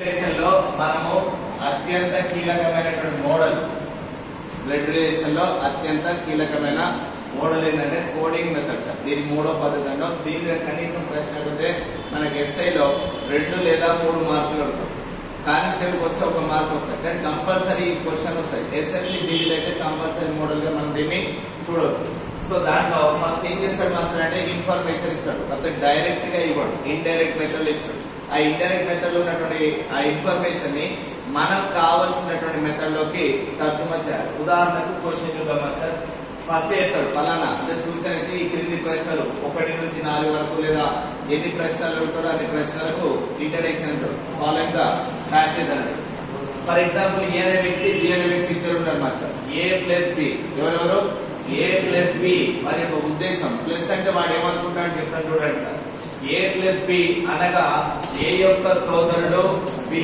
Relation లో మనము అత్యంత కీలకమైనటువంటి మోడల్ బ్లడ్ రిలేషన్ లో అత్యంత కీలకమైన మోడల్ ఏంటంటే కోడింగ్ మెథడ్స్ దీని మూడో పద్ధతి అంటాం దీని మీద కనీసం ప్రశ్న అడిగితే మనకి ఎస్ఐ లో రెండు లేదా మూడు మార్కులు ఉంటాయి కానిస్టేబుల్ వస్తే ఒక మార్క్ వస్తాయి కానీ కంపల్సరీ ఈ క్వశ్చన్ వస్తాయి ఎస్ఎస్సి జీడీలో అయితే కంపల్సరీ మోడల్ గా మనం దీన్ని చూడవచ్చు సో దాంట్లో ఫస్ట్ ఏం చేస్తాడు మాస్టర్ అంటే ఇన్ఫర్మేషన్ ఇస్తాడు కాకపోతే డైరెక్ట్ గా ఇవ్వడు ఇండైరెక్ట్ మెథడ్ ఇస్తాడు ఆ ఇండైరెక్ట్ మెథడ్ లో ఉన్నటువంటి ఆ ఇన్ఫర్మేషన్ ని మనకు కావాల్సినటువంటి మెథడ్ లోకి తర్జుమా చేయాలి ఉదాహరణకు క్వశ్చన్ చూద్దాం మాస్టర్ ఫస్ట్ చెప్తాడు ఫలానా అంటే సూచన ఇచ్చి ఈ క్రింది ప్రశ్నలు ఒకటి నుంచి నాలుగు వరకు లేదా ఎన్ని ప్రశ్నలు ఉంటాడో అన్ని ప్రశ్నలకు ఇంట్రడక్షన్ అంటాడు ఫాలోయింగ్ ద ప్యాసేజ్ అంటాడు ఫర్ ఎగ్జాంపుల్ ఏ అనే వ్యక్తి బి అనే వ్యక్తి ఇద్దరు ఉన్నారు మాస్టర్ ఏ ప్లస్ బి ఎవరెవరు ఏ ప్లస్ బి వారి యొక్క ఉద్దేశం ప్లస్ అంటే వాడు ఏమనుకుంటాడు చెప్తాను చూడండి సార్ ఏ ప్లస్ బి అనగా ఏ యొక్క సోదరుడు బి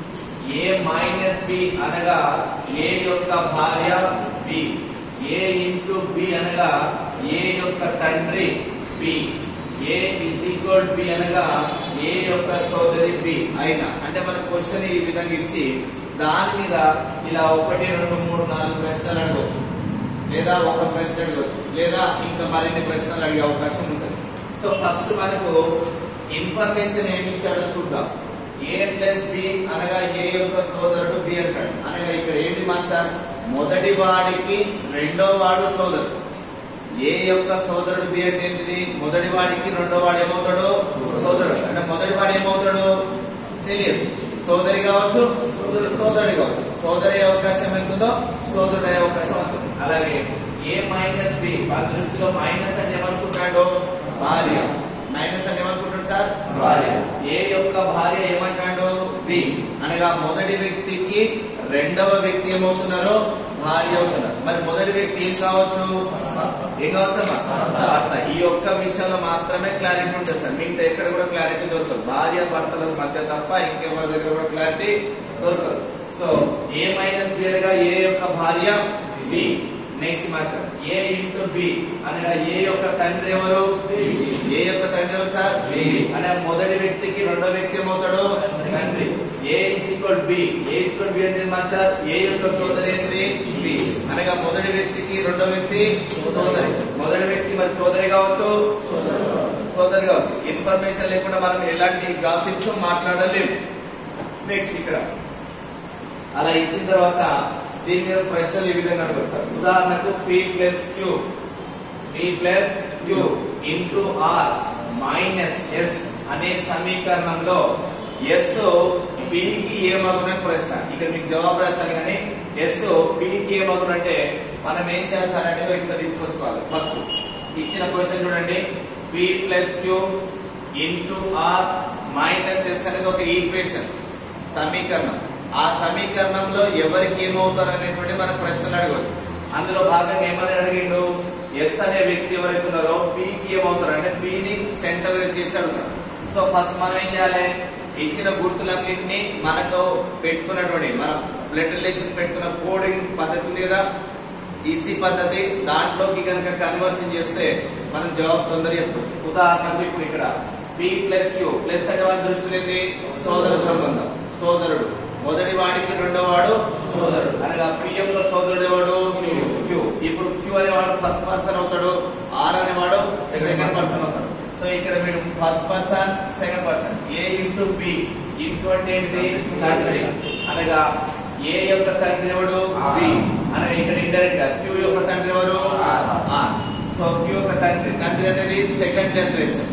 ఏ మైనస్ బి అనగా ఏ యొక్క భార్య బి ఏ ఇంటూ బి అనగా ఏ యొక్క తండ్రి B A is equal B అనగా ఏ యొక్క సోదరి బి అయినా అంటే మన క్వశ్చన్ ఈ విధంగా ఇచ్చి దాని మీద ఇలా ఒకటి రెండు మూడు నాలుగు ప్రశ్నలు అడగవచ్చు లేదా ఒక ప్రశ్న అడగవచ్చు లేదా ఇంకా మరిన్ని ప్రశ్నలు అడిగే అవకాశం ఉంటుంది సో ఫస్ట్ మనకు ఇన్ఫర్మేషన్ ఏమి ఇచ్చాడో చూద్దాం ఏ ప్లస్ బి అనగా ఏ యొక్క సోదరుడు బి అంటాడు అనగా ఇక్కడ ఏంటి మాస్టర్ మొదటి వాడికి రెండో వాడు సోదరుడు ఏ యొక్క సోదరుడు బి అంటే ఏంటిది మొదటి వాడికి రెండో వాడు ఏమవుతాడు సోదరుడు అంటే మొదటి వాడు ఏమవుతాడు తెలియదు సోదరి కావచ్చు సోదరుడు కావచ్చు సోదరి అయ్యే అవకాశం ఎంతుందో సోదరుడు అయ్యే అవకాశం ఉంటుంది అలాగే ఏ మైనస్ బి వాళ్ళ దృష్టిలో మైనస్ అంటే ఏమనుకుంటాడు భార్య మైనస్ అంటే ఏమనుకుంటాడు సార్ భార్య ఏ యొక్క భార్య ఏమంటాడు బి అనగా మొదటి వ్యక్తికి రెండవ వ్యక్తి ఏమవుతున్నారో భార్య అవుతున్నారు మరి మొదటి వ్యక్తి ఏం కావచ్చు ఏం కావచ్చమ్మా భర్త ఈ ఒక్క విషయంలో మాత్రమే క్లారిటీ ఉంటుంది సార్ మిగతా ఎక్కడ కూడా క్లారిటీ దొరకదు భార్య భర్తల మధ్య తప్ప ఇంకెవరి దగ్గర కూడా క్లారిటీ దొరకదు సో ఏ మైనస్ బి అనగా ఏ యొక్క భార్య B next master A into B అనగా ఏ యొక్క తండ్రి ఎవరు ఏ యొక్క తండ్రి ఎవరు సార్ అంటే మొదటి వ్యక్తికి రెండో వ్యక్తి ఏమవుతాడు తండ్రి A is equal B A is equal B అంటే మాస్టర్ ఏ యొక్క సోదరి ఏంటిది బి అనగా మొదటి వ్యక్తికి రెండో వ్యక్తి సోదరి మొదటి వ్యక్తి మరి సోదరి కావచ్చు సోదరి కావచ్చు ఇన్ఫర్మేషన్ లేకుండా మనం ఎలాంటి గాసిప్స్ మాట్లాడలేము నెక్స్ట్ ఇక్కడ అలా ఇచ్చిన తర్వాత దీని మీద ప్రశ్నలు ఈ విధంగా అడుగుతారు ఉదాహరణకు P plus Q P plus Q into R minus S అనే సమీకరణంలో ఎస్ పికి ఏమగునని ప్రశ్న ఇక్కడ మీకు జవాబు రాశాను కానీ ఎస్ పికి ఏమగునంటే మనం ఏం చేయాలి సార్ అంటే ఇట్లా తీసుకొచ్చుకోవాలి ఫస్ట్ ఇచ్చిన క్వశ్చన్ చూడండి P plus Q into R minus S అనేది ఒక ఈక్వేషన్ సమీకరణం ఆ సమీకరణంలో ఎవరికి ఏమవుతారు అనేటువంటి మన ప్రశ్నలు అడగవచ్చు అందులో భాగంగా ఏమని అడిగిండు ఎస్ అనే వ్యక్తి ఎవరైతే ఉన్నారో పికి ఏమవుతారు అంటే పిని సెంటర్ చేసి అడుగుతారు సో ఫస్ట్ మనం ఏం చేయాలి ఇచ్చిన గుర్తులన్నింటినీ మనకు పెట్టుకున్నటువంటి మన బ్లడ్ రిలేషన్ పెట్టుకున్న కోడింగ్ పద్ధతి ఉంది కదా ఈజీ పద్ధతి దాంట్లోకి కనుక కన్వర్షన్ చేస్తే మనం జవాబు తొందరగా చెప్తాం ఉదాహరణకు ఇప్పుడు ఇక్కడ పి ప్లస్ క్యూ ప్లస్ అంటే వాడి దృష్టిలో ఏంటి సోదర సంబంధం సోదరుడు మొదటి వాడికి రెండో వాడు సోదరుడు అనగా పిఎం లో సోదరుడు ఎవడు క్యూ ఇప్పుడు క్యూ అనేవాడు ఫస్ట్ పర్సన్ అవుతాడు ఆర్ అనేవాడు సెకండ్ పర్సన్ అవుతాడు సో ఇక్కడ మీరు first person second person A into B into అంటే ఏంటిది తండ్రి అనగా ఏ యొక్క తండ్రి ఎవడు బి అనగా ఇక్కడ ఇండైరెక్ట్ గా క్యూ యొక్క తండ్రి ఎవరు ఆర్ సో క్యూ యొక్క తండ్రి తండ్రి అనేది సెకండ్ జనరేషన్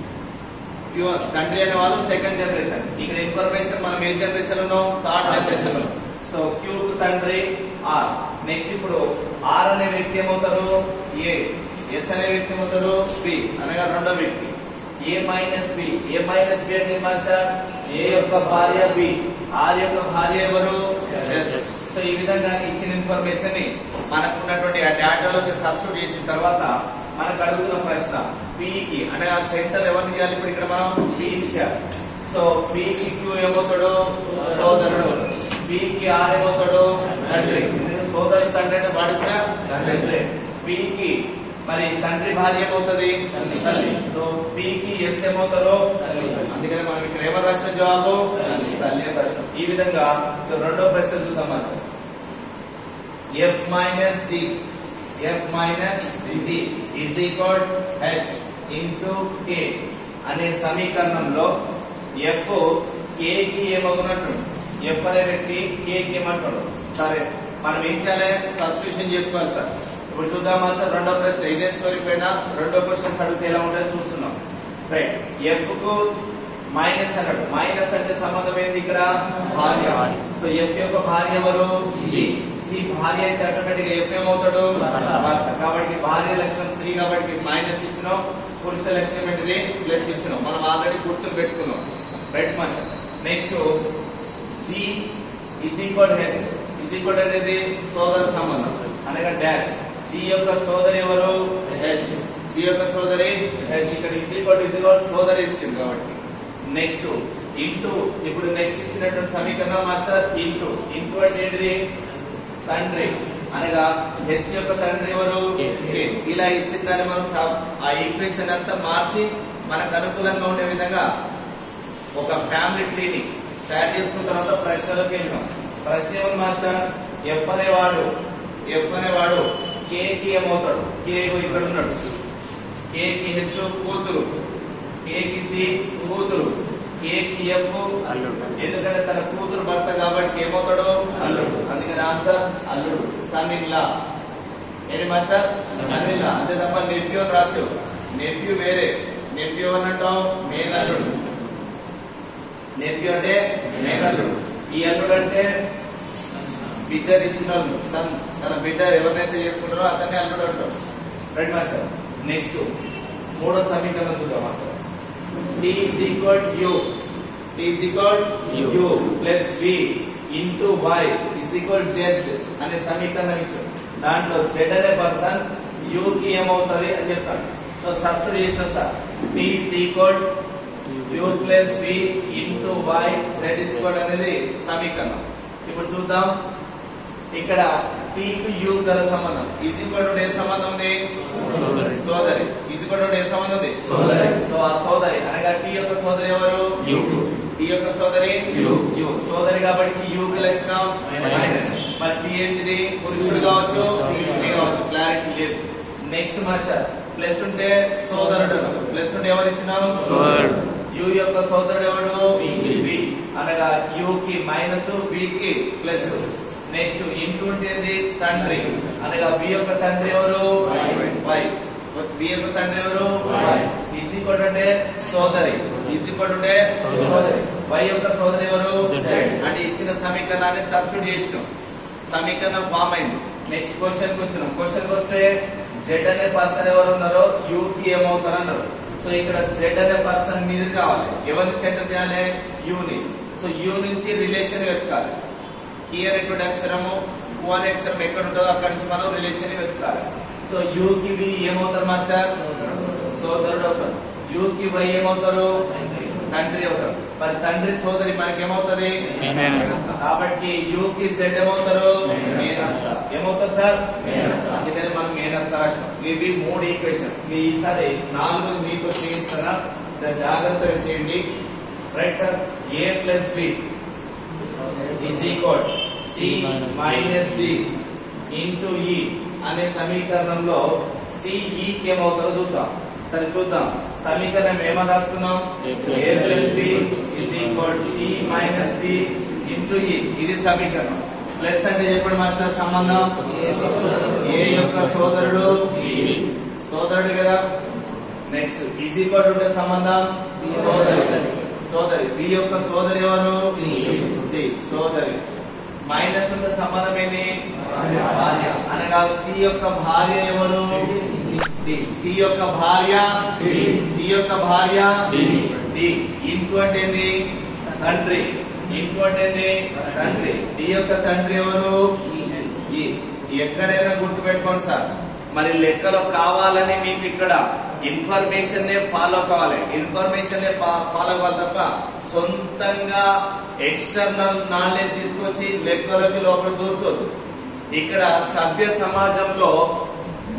క్యూ తండ్రి అనే వాళ్ళు సెకండ్ జనరేషన్ ఇక్కడ ఇన్ఫర్మేషన్ మనం ఏ జనరేషన్ ఉన్నాం థర్డ్ జనరేషన్ లో సో క్యూ తండ్రి ఆర్ నెక్స్ట్ ఇప్పుడు ఆర్ అనే వ్యక్తి ఏమవుతారు ఏ ఎస్ అనే వ్యక్తి ఏమవుతారు బి అనగా రెండో వ్యక్తి A minus B A minus B అంటే మాస్టర్ ఏ యొక్క భార్య బి ఆర్ యొక్క భార్య ఎవరు ఎస్ సో ఈ విధంగా ఇచ్చిన ఇన్ఫర్మేషన్ ని మనకు ఉన్నటువంటి ఆ డేటాలోకి సబ్స్టిట్యూట్ చేసిన తర్వాత మనకు అడుగుతున్న ప్రశ్న పికి అంటే ఆ సెంటర్ ఎవరిని చేయాలి ఇప్పుడు ఇక్కడ మనం పిని చేయాలి సో పికి క్యూ ఏమవుతాడు సోదరుడు పికి ఆర్ ఏమవుతాడు తండ్రి ఎందుకంటే సోదరుడు తండ్రి అంటే వాడు కూడా తండ్రి పికి మరి తండ్రి భార్య ఏమవుతుంది తల్లి సో పికి ఎస్ ఏమవుతారో అందుకని మనం ఇక్కడ ఏమని రాసిన జవాబు తల్లి అని రాసిన ఈ విధంగా ఇక రెండో ప్రశ్న చూద్దాం master F minus G F minus G is equal H into K అనే సమీకరణంలో ఎఫ్ కే కి ఏమవుతున్నట్టు ఎఫ్ అనే వ్యక్తి కే కి ఏమంటాడు సరే మనం ఏం చేయాలి సబ్స్టిట్యూషన్ చేసుకోవాలి సార్ ఇప్పుడు చూద్దామా సార్ రెండో ప్రశ్న ఇదే స్టోరీ పైన రెండో క్వశ్చన్స్ అడిగితే ఎలా ఉంటుందో చూస్తున్నాం రైట్ ఎఫ్ కు మైనస్ అన్నాడు మైనస్ అంటే సంబంధం ఏంది ఇక్కడ భార్య సో ఎఫ్ యొక్క భార్య ఎవరు జి జి భార్య అయితే ఆటోమేటిక్ ఎఫ్ ఏమవుతాడు భర్త. కాబట్టి భార్య లక్షణం స్త్రీ కాబట్టి మైనస్ ఇచ్చినాం పురుష లక్షణం ఏంటిది ప్లస్ ఇచ్చినాం మనం ఆల్రెడీ గుర్తులు పెట్టుకున్నాం right master next G is equal H is equal అనేది సోదర సంబంధం అనగా డాష్ జి యొక్క సోదరి ఎవరు హెచ్ జి యొక్క సోదరి హెచ్ ఇక్కడ ఇజ్ ఈక్వల్ ఇజ్ ఈక్వల్ సోదరి ఇచ్చింది కాబట్టి నెక్స్ట్ ఇంటూ ఇప్పుడు నెక్స్ట్ ఇచ్చినటువంటి సమీకరణం మాస్టర్ ఇంటూ ఇంటూ అంటే ఏంటిది తండ్రి అనగా హెచ్ యొక్క తండ్రి ఎవరు K. K. ఇలా ఇచ్చిన దాన్ని మనం సా- ఆ ఈక్వేషన్ అంతా మార్చి మనకు అనుకూలంగా ఉండే విధంగా ఒక ఫ్యామిలీ ట్రీని తయారు చేసుకున్న తర్వాత ప్రశ్నలోకి వెళ్ళినాం ప్రశ్న ఏమని మాస్టర్ ఎఫ్ అనేవాడు ఎఫ్ అనేవాడు కే కి ఏమవుతాడు కే ఇక్కడ ఉన్నాడు కే కి హెచ్ కూతురు కే కి జి కూతురు కే కి ఎఫ్ అల్లుడు ఎందుకంటే తన కూతురు భర్త కాబట్టి ఏమవుతాడు అల్లుడు అందుకని ఆన్సర్ అల్లుడు సన్ ఇన్ లా ఏంటి మాస్టర్ సన్ ఇన్ లా అంతే తప్ప నెఫ్యూ అని రాసావు నెఫ్యూ వేరే నెఫ్యూ అని అంటావు మేనల్లుడు నెఫ్యూ అంటే మేనల్లుడు ఈ అల్లుడు అంటే బిడ్డని ఇచ్చిన వాళ్ళు సన్ తన బిడ్డ ఎవరినైతే చేసుకుంటారో అతన్ని అల్లుడు అంటారు రైట్ మాస్టర్ నెక్స్ట్ మూడో సమీకరణం చూద్దాం master t is equal to u t is equal U. u plus v into y is equal to z అనే సమీకరణం ఇచ్చాం దాంట్లో z అనే పర్సన్ u కి ఏమవుతుంది అని చెప్తాడు సో సబ్స్టిట్యూట్ చేసిన sir t is equal u plus v into y z is equal అనేది సమీకరణం ఇప్పుడు చూద్దాం ఇక్కడ t కు u గల సంబంధం is equal to ఏ సంబంధం ఉంది సోదరి. సోదరి is equal to ఏ సంబంధం ఉంది సోదరి. సో ఆ సోదరి అనగా టీ యొక్క సోదరి ఎవరు యు. టీ యొక్క సోదరి యు. యు సోదరి కాబట్టి యు కి లక్షణం మైనస్. మైనస్. మరి టీ ఏంటిది పురుషుడు కావచ్చు స్త్రీ కావచ్చు క్లారిటీ లేదు నెక్స్ట్ మార్చారు ప్లస్ ఉంటే సోదరుడు ప్లస్ ఉంటే ఎవరు ఇచ్చినాం సోదరుడు. యు యొక్క సోదరుడు ఎవడు వి. వి అనగా యు కి మైనస్ వి కి ప్లస్ నెక్స్ట్ ఇంటూ ఉంటేది తండ్రి అనగా వి యొక్క తండ్రి ఎవరు వై. వై వి యొక్క తండ్రి ఎవరు వై. ఈజీ కోడ్ అంటే సోదరి ఈజీ కోడ్ అంటే సోదరి. సోదరి వై యొక్క సోదరి ఎవరు జెడ్. అంటే ఇచ్చిన సమీకరణాన్ని సబ్స్టిట్యూట్ చేసినాం సమీకరణం ఫామ్ అయింది నెక్స్ట్ క్వశ్చన్ వచ్చినాం క్వశ్చన్ వస్తే జెడ్ అనే పర్సన్ ఎవరు ఉన్నారో యూ కి ఏమవుతారు అన్నారు సో ఇక్కడ జెడ్ అనే పర్సన్ మీద కావాలి ఎవరిని సెటిల్ చేయాలి యూని సో యూ నుంచి రిలేషన్ వెతకాలి కి అనేటువంటి అక్షరము కు అనే అక్షరం ఎక్కడ ఉంటుందో అక్కడి నుంచి మనం రిలేషన్ వెతకాలి సో యూ కి వి ఏమవుతారు మాస్టర్ సోదరుడు అవుతారు యూ కి వై ఏమవుతారు తండ్రి అవుతారు మరి తండ్రి సోదరి మనకి ఏమవుతుంది మేనత్త. కాబట్టి యూ కి జెడ్ ఏమవుతారు మేనత్త. మేనత్త ఏమవుతారు సార్ మేనత్త. అందుకని మనం మేనత్త రాసినాం ఇవి మూడు ఈక్వేషన్ ఈసారి నాలుగు మీకు చేయిస్తారా దాన్ని జాగ్రత్తగా చేయండి right sir A plus B is equal C minus D into E అనే సమీకరణంలో సిఈ ఏమవుతారో చూద్దాం సరే చూద్దాం సమీకరణం ఏమని రాసుకున్నాం A plus A plus B B is equal C minus D into E ఇది సమీకరణం ప్లస్ అంటే చెప్పండి మాస్టర్ సంబంధం ఏ యొక్క సోదరుడు B. సోదరుడు కదా నెక్స్ట్ ఈజ్ ఈక్వల్ ఉంటే సంబంధం సోదరి సోదరి బి యొక్క సోదరి ఎవరు C. సి సోదరి మైనస్ ఉన్న సంబంధం ఏంటి భార్య అనగా సి యొక్క భార్య ఎవరు డి సి యొక్క భార్య D. సి యొక్క భార్య D. డి ఇంటూ అంటే ఏంది తండ్రి ఇంటూ అంటే ఏంది తండ్రి డి యొక్క తండ్రి ఎవరు ఈ ఎక్కడైనా గుర్తు పెట్టుకోండి సార్ మరి లెక్కలో కావాలని మీకు ఇక్కడ ఇన్ఫర్మేషన్ నే ఫాలో కావాలి ఇన్ఫర్మేషన్ నే ఫాలో కావాలి తప్ప సొంతంగా ఎక్స్టర్నల్ నాలెడ్జ్ తీసుకొచ్చి లెక్కలకి లోపల దూర్చొద్దు ఇక్కడ సభ్య సమాజంలో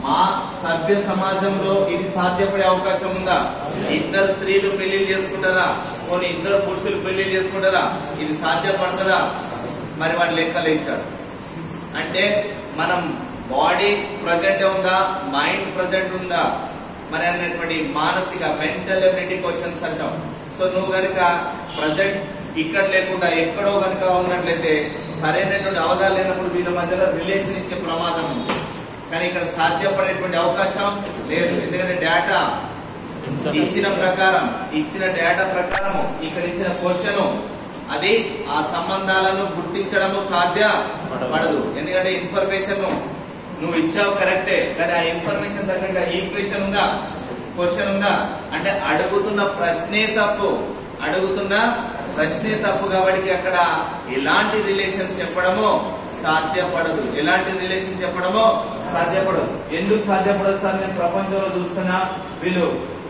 మా సభ్య సమాజంలో ఇది సాధ్యపడే అవకాశం ఉందా ఇద్దరు స్త్రీలు పెళ్లి చేసుకుంటారా కొన్ని ఇద్దరు పురుషులు పెళ్లి చేసుకుంటారా ఇది సాధ్యపడతారా మరి వాడు లెక్కలు ఇచ్చాడు అంటే మనం బాడీ ప్రజెంట్ ఉందా మైండ్ ప్రజెంట్ ఉందా మరి అనేటువంటి మానసిక మెంటల్ ఎబిలిటీ క్వశ్చన్స్ అంటాం సో నువ్వు కనుక ప్రజెంట్ ఇక్కడ లేకుండా ఎక్కడో కనుక ఉన్నట్లయితే సరైనటువంటి అవగాహన లేనప్పుడు వీళ్ళ మధ్యలో రిలేషన్ ఇచ్చే ప్రమాదం ఉంది కానీ ఇక్కడ సాధ్యపడేటువంటి అవకాశం లేదు ఎందుకంటే డేటా ఇచ్చిన ప్రకారం ఇచ్చిన డేటా ప్రకారం ఇక్కడ ఇచ్చిన క్వశ్చన్ అది ఆ సంబంధాలను గుర్తించడము సాధ్య పడదు ఎందుకంటే ఇన్ఫర్మేషన్ నువ్వు ఇచ్చావు కరెక్టే కానీ ఆ ఇన్ఫర్మేషన్ తగ్గట్టు ఈక్వేషన్ ఉందా క్వశ్చన్ ఉందా అంటే అడుగుతున్న ప్రశ్నే తప్పు అడుగుతున్న ప్రశ్నే తప్పు కాబట్టి అక్కడ ఎలాంటి రిలేషన్ చెప్పడమో సాధ్యపడదు ఎలాంటి రిలేషన్ చెప్పడమో సాధ్యపడదు ఎందుకు సాధ్యపడదు సార్ నేను ప్రపంచంలో చూస్తున్నా వీళ్ళు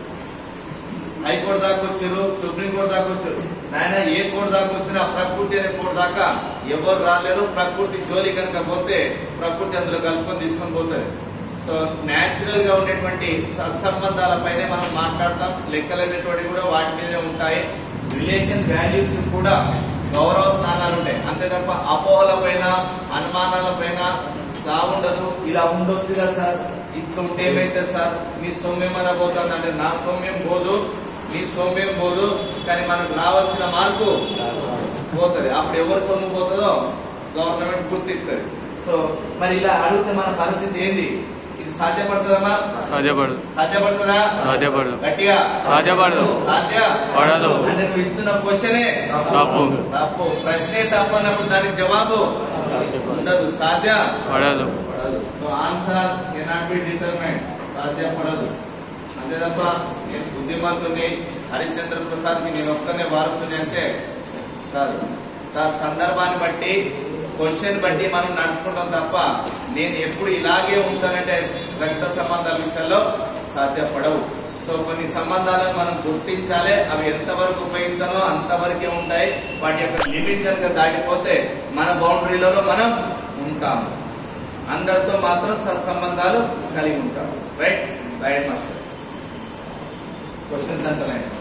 హైకోర్టు దాకా వచ్చారు సుప్రీం కోర్టు దాకా వచ్చారు నాయన ఏ కోర్టు దాకా వచ్చినా ప్రకృతి అనే కోర్టు దాకా ఎవరు రాలేరు ప్రకృతి జోలి కనుక పోతే ప్రకృతి అందులో కలుపుకొని తీసుకొని పోతుంది సో న్యాచురల్ గా ఉండేటువంటి సత్సంబంధాల పైనే మనం మాట్లాడతాం లెక్కలైనటువంటి కూడా వాటి మీదనే ఉంటాయి రిలేషన్ వాల్యూస్ కూడా గౌరవ స్థానాలు ఉంటాయి అంతే తప్ప అపోహల పైన అనుమానాల పైన బాగుండదు ఇలా ఉండొచ్చు కదా సార్ ఇట్లా ఉంటే ఏమైతే సార్ మీ సౌమ్యం అలా పోతుంది అంటే నా సౌమ్యం పోదు మీ సౌమ్యం పోదు కానీ మనకు రావాల్సిన మార్పు పోతుంది అప్పుడు ఎవరు సొమ్ము పోతుందో గవర్నమెంట్ గుర్తిస్తుంది సో మరి ఇలా అడిగితే మన పరిస్థితి ఏంది ఇది సాధ్యపడుతుందమ్మా సాధ్యపడదు సాధ్యపడుతుందా సాధ్యపడదు గట్టిగా సాధ్యపడదు. సాధ్య పడదు. అంటే నువ్వు ఇస్తున్న క్వశ్చనే తప్పు తప్పు ప్రశ్నే తప్పు అన్నప్పుడు దానికి జవాబు ఉండదు సాధ్య పడదు పడదు so answer cannot be determined సాధ్యపడదు అంతే తప్ప నేను బుద్ధిమంతుని హరిశ్చంద్ర ప్రసాద్ కి నేను ఒక్కనే వారసుని అంటే కాదు సార్ సందర్భాన్ని బట్టి క్వశ్చన్ బట్టి మనం నడుచుకుంటాం తప్ప నేను ఎప్పుడు ఇలాగే ఉంటానంటే రక్త సంబంధాల విషయంలో సాధ్యపడవు సో కొన్ని సంబంధాలను మనం గుర్తించాలి అవి ఎంతవరకు ఉపయోగించాలో అంతవరకే ఉంటాయి వాటి యొక్క లిమిట్ కనుక దాటిపోతే మన బౌండరీలలో మనం ఉంటాం అందరితో మాత్రం సత్సంబంధాలు కలిగి ఉంటాం రైట్ రైట్ మాస్టర్ క్వశ్చన్స్ అంటున్నాయి